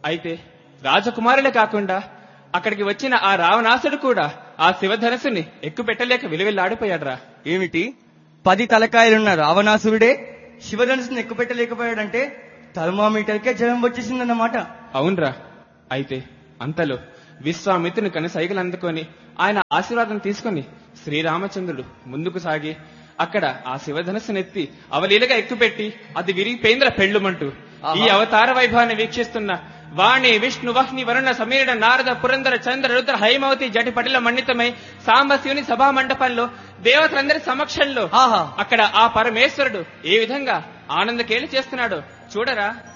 అయితే రాజకుమారులే కాకుండా అక్కడికి వచ్చిన ఆ రావణాసుడు కూడా ఆ శివధనస్సుని ఎక్కుపెట్టలేక విలువెల్లాడిపోయాడురా ఏమిటి పది తలకాయలున్న రావణాసురుడే శివధనుసుని ఎక్కుపెట్టలేకపోయాడంటే థర్మామీటర్కే జలం వచ్చేసిందన్నమాట అవునరా అయితే అంతలో విశ్వామిత్రుని కని సైకిల్ అందుకొని ఆయన ఆశీర్వాదం తీసుకొని శ్రీరామచంద్రుడు ముందుకు సాగి అక్కడ ఆ శివధనస్సునెత్తి అవలీలగా ఎక్కుపెట్టి అది విరిగిపోయిందిరా పెళ్ళుమంటూ ఈ అవతార వైభవాన్ని వీక్షిస్తున్న వాణి విష్ణు వహ్ని వరుణ సమీరణ నారద పురందర చంద్ర రుద్ర హైమవతి జటి పటిల మండితమై సాంబశివుని సభా మండపంలో దేవతలందరి సమక్షంలో ఆహా అక్కడ ఆ పరమేశ్వరుడు ఏ విధంగా ఆనందకేళి చేస్తున్నాడో చూడరా